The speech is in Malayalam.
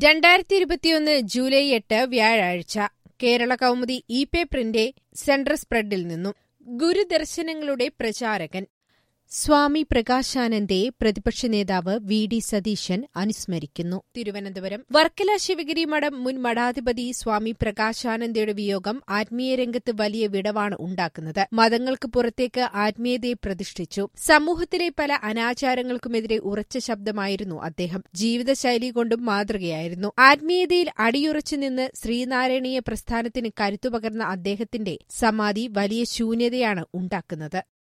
രണ്ടായിരത്തി ഇരുപത്തിയൊന്ന് ജൂലൈ എട്ട് വ്യാഴാഴ്ച കേരള കൗമുദി ഇ പേപ്പറിന്റെ സെൻട്രൽ സ്പ്രെഡിൽ നിന്നും ഗുരുദർശനങ്ങളുടെ പ്രചാരകൻ സ്വാമി പ്രകാശാനന്ദയെ പ്രതിപക്ഷ നേതാവ് വി ഡി സതീശൻ അനുസ്മരിക്കുന്നു തിരുവനന്തപുരം വർക്കല ശിവഗിരി മഠം മുൻ മഠാധിപതി സ്വാമി പ്രകാശാനന്ദയുടെ വിയോഗം ആത്മീയ രംഗത്ത് വലിയ വിടവാണ് ഉണ്ടാക്കുന്നത് മതങ്ങൾക്ക് പുറത്തേക്ക് ആത്മീയതയെ പ്രതിഷ്ഠിച്ചു സമൂഹത്തിലെ പല അനാചാരങ്ങൾക്കുമെതിരെ ഉറച്ച ശബ്ദമായിരുന്നു അദ്ദേഹം ജീവിതശൈലി കൊണ്ടും മാതൃകയായിരുന്നു ആത്മീയതയിൽ അടിയുറച്ചു നിന്ന് ശ്രീനാരായണീയ പ്രസ്ഥാനത്തിന് കരുത്തുപകർന്ന അദ്ദേഹത്തിന്റെ സമാധി വലിയ ശൂന്യതയാണ് ഉണ്ടാക്കുന്നത്